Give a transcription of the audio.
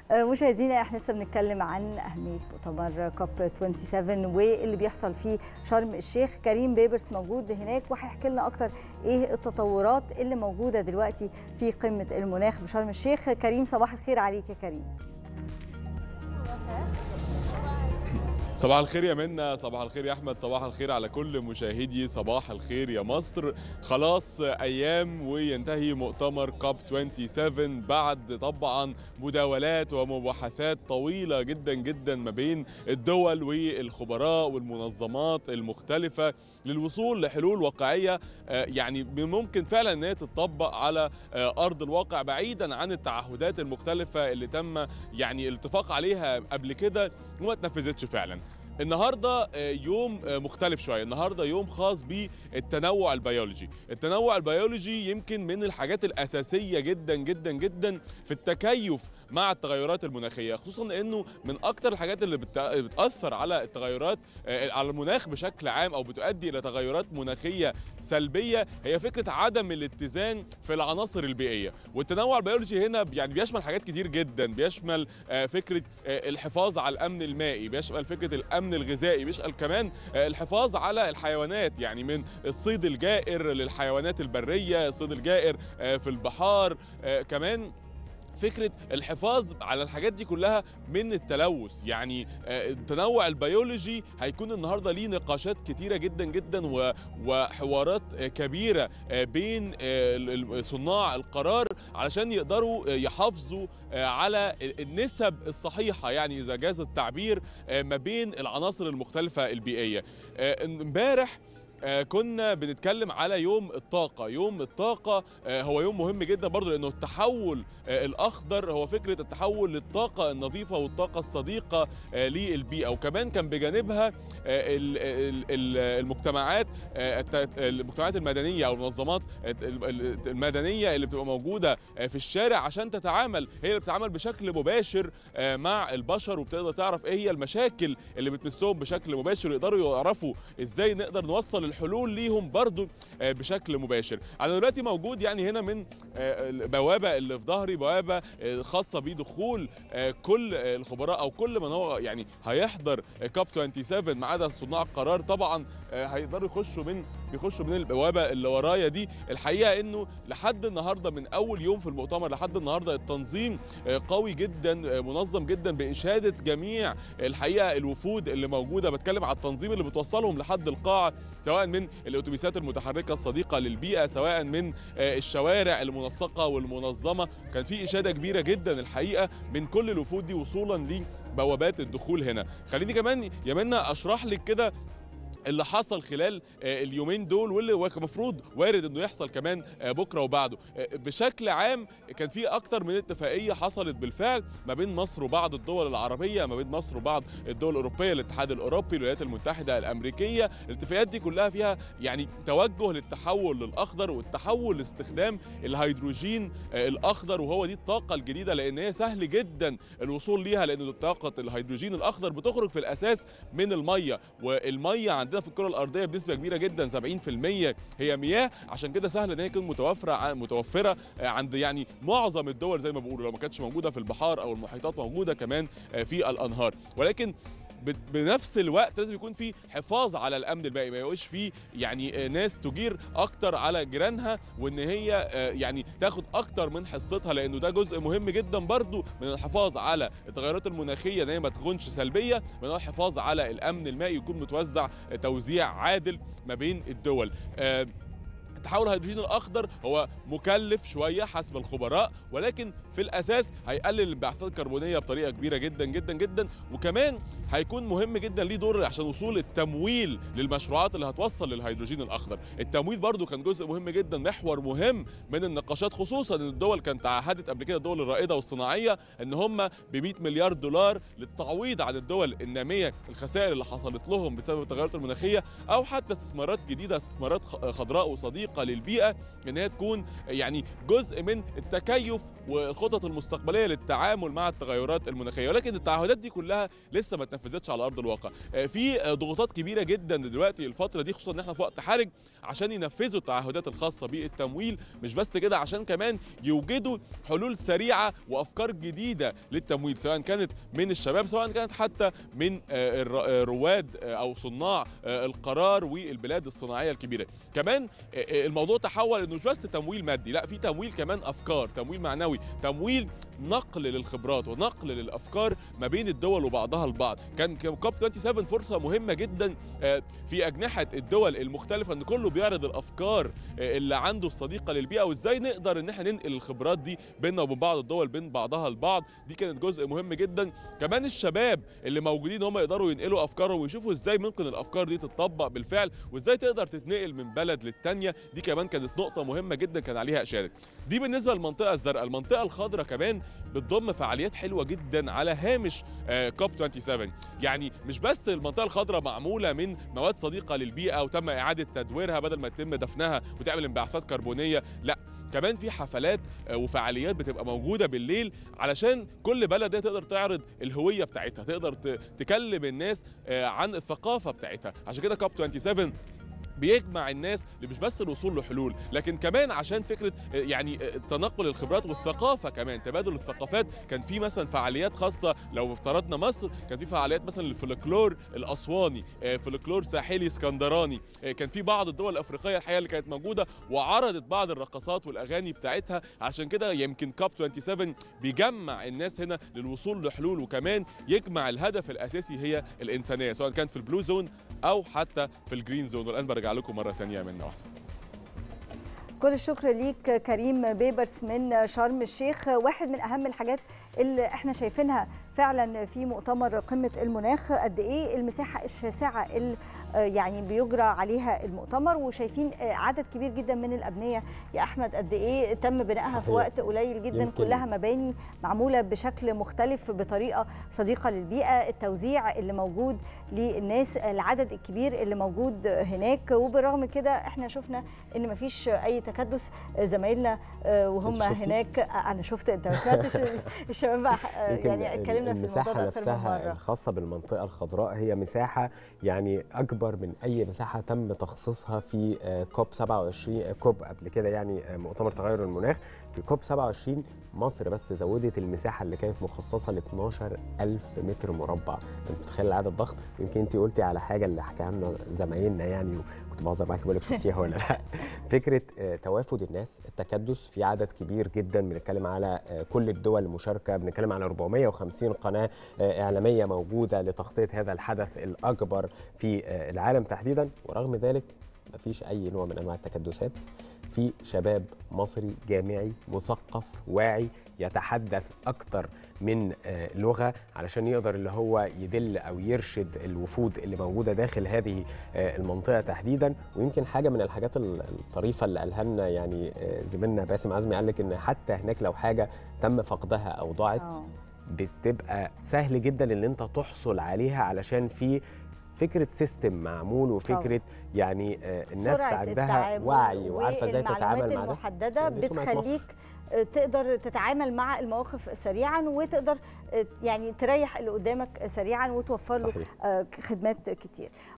مشاهدينا احنا لسه بنتكلم عن اهميه مؤتمر كوب 27 واللي بيحصل في شرم الشيخ كريم بيبرس موجود هناك وهيحكي لنا اكتر ايه التطورات اللي موجوده دلوقتي في قمه المناخ بشرم الشيخ كريم صباح الخير عليك يا كريم صباح الخير يا منى صباح الخير يا احمد صباح الخير على كل مشاهدي صباح الخير يا مصر خلاص ايام وينتهي مؤتمر كاب 27 بعد طبعا مداولات ومباحثات طويله جدا جدا ما بين الدول والخبراء والمنظمات المختلفه للوصول لحلول واقعيه يعني ممكن فعلا ان هي تطبق على ارض الواقع بعيدا عن التعهدات المختلفه اللي تم يعني الاتفاق عليها قبل كده وما اتنفذتش فعلا النهارده يوم مختلف شويه النهارده يوم خاص بالتنوع البيولوجي التنوع البيولوجي يمكن من الحاجات الاساسيه جدا جدا جدا في التكيف مع التغيرات المناخيه خصوصا انه من اكتر الحاجات اللي بتاثر على التغيرات على المناخ بشكل عام او بتؤدي الى تغيرات مناخيه سلبيه هي فكره عدم الاتزان في العناصر البيئيه والتنوع البيولوجي هنا يعني بيشمل حاجات كتير جدا بيشمل فكره الحفاظ على الامن المائي بيشمل فكره الامن الغذائي بيشمل كمان الحفاظ على الحيوانات يعني من الصيد الجائر للحيوانات البريه الصيد الجائر في البحار كمان فكره الحفاظ على الحاجات دي كلها من التلوث يعني التنوع البيولوجي هيكون النهارده ليه نقاشات كتيره جدا جدا وحوارات كبيره بين صناع القرار علشان يقدروا يحافظوا على النسب الصحيحه يعني اذا جاز التعبير ما بين العناصر المختلفه البيئيه امبارح كنا بنتكلم على يوم الطاقة يوم الطاقة هو يوم مهم جدا برضو لأنه التحول الأخضر هو فكرة التحول للطاقة النظيفة والطاقة الصديقة للبيئة وكمان كان بجانبها المجتمعات المجتمعات المدنية أو المنظمات المدنية اللي بتبقى موجودة في الشارع عشان تتعامل هي اللي بتتعامل بشكل مباشر مع البشر وبتقدر تعرف ايه هي المشاكل اللي بتمسهم بشكل مباشر ويقدروا يعرفوا ازاي نقدر نوصل الحلول ليهم برضو بشكل مباشر انا دلوقتي موجود يعني هنا من البوابه اللي في ظهري بوابه خاصه بدخول كل الخبراء او كل من هو يعني هيحضر كاب 27 ما عدا صناع القرار طبعا هيقدروا يخشوا من بيخشوا من البوابه اللي ورايا دي الحقيقه انه لحد النهارده من اول يوم في المؤتمر لحد النهارده التنظيم قوي جدا منظم جدا باشاده جميع الحقيقه الوفود اللي موجوده بتكلم على التنظيم اللي بتوصلهم لحد القاعه سواء من الاتوبيسات المتحركه الصديقه للبيئه سواء من الشوارع المنسقه والمنظمه كان في اشاده كبيره جدا الحقيقه من كل الوفود دي وصولا لبوابات الدخول هنا خليني كمان يا منى اشرح لك كده اللي حصل خلال اليومين دول واللي المفروض وارد انه يحصل كمان بكره وبعده بشكل عام كان في اكتر من اتفاقيه حصلت بالفعل ما بين مصر وبعض الدول العربيه ما بين مصر وبعض الدول الاوروبيه الاتحاد الاوروبي الولايات المتحده الامريكيه الاتفاقيات دي كلها فيها يعني توجه للتحول للاخضر والتحول لاستخدام الهيدروجين الاخضر وهو دي الطاقه الجديده لان هي سهل جدا الوصول ليها لان طاقه الهيدروجين الاخضر بتخرج في الاساس من الميه والميه عندنا في الكره الارضيه بنسبه كبيره جدا 70% هي مياه عشان كده سهل ان هي تكون متوفره متوفره عند يعني معظم الدول زي ما بيقولوا لو ما كانتش موجوده في البحار او المحيطات موجوده كمان في الانهار ولكن بنفس الوقت لازم يكون في حفاظ على الامن المائي ما يبقاش في يعني ناس تجير اكتر على جيرانها وان هي يعني تاخد اكتر من حصتها لانه ده جزء مهم جدا برضو من الحفاظ على التغيرات المناخيه ان هي ما تكونش سلبيه من الحفاظ على الامن المائي يكون متوزع توزيع عادل ما بين الدول التحول الهيدروجين الاخضر هو مكلف شويه حسب الخبراء ولكن في الاساس هيقلل الانبعاثات الكربونيه بطريقه كبيره جدا جدا جدا وكمان هيكون مهم جدا ليه دور عشان وصول التمويل للمشروعات اللي هتوصل للهيدروجين الاخضر التمويل برضو كان جزء مهم جدا محور مهم من النقاشات خصوصا ان الدول كانت تعهدت قبل كده الدول الرائده والصناعيه ان هم ب 100 مليار دولار للتعويض عن الدول الناميه الخسائر اللي حصلت لهم بسبب التغيرات المناخيه او حتى استثمارات جديده استثمارات خضراء وصديقه صديقه للبيئه ان هي تكون يعني جزء من التكيف والخطط المستقبليه للتعامل مع التغيرات المناخيه ولكن التعهدات دي كلها لسه ما اتنفذتش على ارض الواقع في ضغوطات كبيره جدا دلوقتي الفتره دي خصوصا ان احنا في وقت حرج عشان ينفذوا التعهدات الخاصه بالتمويل مش بس كده عشان كمان يوجدوا حلول سريعه وافكار جديده للتمويل سواء كانت من الشباب سواء كانت حتى من رواد او صناع القرار والبلاد الصناعيه الكبيره كمان الموضوع تحول انه مش بس تمويل مادي لا في تمويل كمان افكار تمويل معنوي تمويل نقل للخبرات ونقل للافكار ما بين الدول وبعضها البعض كان كوب 27 فرصه مهمه جدا في اجنحه الدول المختلفه ان كله بيعرض الافكار اللي عنده الصديقه للبيئه وازاي نقدر ان احنا ننقل الخبرات دي بيننا وبين بعض الدول بين بعضها البعض دي كانت جزء مهم جدا كمان الشباب اللي موجودين هم يقدروا ينقلوا افكارهم ويشوفوا ازاي ممكن الافكار دي تتطبق بالفعل وازاي تقدر تتنقل من بلد للتانيه دي كمان كانت نقطه مهمه جدا كان عليها اشاده دي بالنسبه للمنطقه الزرقاء المنطقه الخضراء كمان بتضم فعاليات حلوه جدا على هامش كوب 27 يعني مش بس المنطقه الخضراء معموله من مواد صديقه للبيئه وتم اعاده تدويرها بدل ما يتم دفنها وتعمل انبعاثات كربونيه لا كمان في حفلات وفعاليات بتبقى موجوده بالليل علشان كل بلد تقدر تعرض الهويه بتاعتها تقدر تكلم الناس عن الثقافه بتاعتها عشان كده كوب 27 بيجمع الناس مش بس الوصول لحلول لكن كمان عشان فكره يعني تنقل الخبرات والثقافه كمان تبادل الثقافات كان في مثلا فعاليات خاصه لو افترضنا مصر كان في فعاليات مثلا للفلكلور الاسواني فلكلور ساحلي اسكندراني كان في بعض الدول الافريقيه الحقيقه اللي كانت موجوده وعرضت بعض الرقصات والاغاني بتاعتها عشان كده يمكن كاب 27 بيجمع الناس هنا للوصول لحلول وكمان يجمع الهدف الاساسي هي الانسانيه سواء كانت في البلو زون او حتى في الجرين زون والان برجع لكم مره ثانيه من واحد كل الشكر ليك كريم بيبرس من شرم الشيخ واحد من اهم الحاجات اللي احنا شايفينها فعلا في مؤتمر قمه المناخ قد ايه المساحه الشاسعه اللي يعني بيجرى عليها المؤتمر وشايفين عدد كبير جدا من الابنيه يا احمد قد ايه تم بنائها صحيح. في وقت قليل جدا يمكن. كلها مباني معموله بشكل مختلف بطريقه صديقه للبيئه التوزيع اللي موجود للناس العدد الكبير اللي موجود هناك وبالرغم كده احنا شفنا ان مفيش اي تكدس زمايلنا وهم هناك انا شفت انت ما سمعتش الشباب يعني اتكلمنا في الموضوع ده اكتر من مره الخاصه بالمنطقه الخضراء هي مساحه يعني اكبر من اي مساحه تم تخصيصها في كوب 27 كوب قبل كده يعني مؤتمر تغير المناخ في كوب 27 مصر بس زودت المساحه اللي كانت مخصصه ل 12000 متر مربع انت متخيل العدد ضخم يمكن انت قلتي على حاجه اللي حكاها لنا زمايلنا يعني كنت بهزر معاكي بقول لك شفتيها ولا لا فكره توافد الناس التكدس في عدد كبير جدا بنتكلم على كل الدول المشاركه بنتكلم على 450 قناه اعلاميه موجوده لتغطيه هذا الحدث الاكبر في العالم تحديدا ورغم ذلك مفيش اي نوع من انواع التكدسات في شباب مصري جامعي مثقف واعي يتحدث اكتر من لغه علشان يقدر اللي هو يدل او يرشد الوفود اللي موجوده داخل هذه المنطقه تحديدا ويمكن حاجه من الحاجات الطريفه اللي قالها لنا يعني زميلنا باسم عزمي قال لك ان حتى هناك لو حاجه تم فقدها او ضاعت بتبقى سهل جدا ان انت تحصل عليها علشان في فكره سيستم معمول وفكره طبعا. يعني الناس عندها وعي وعارفه ازاي تتعامل مع ده المحدده بتخليك تقدر تتعامل مع المواقف سريعا وتقدر يعني تريح اللي قدامك سريعا وتوفر له خدمات كتير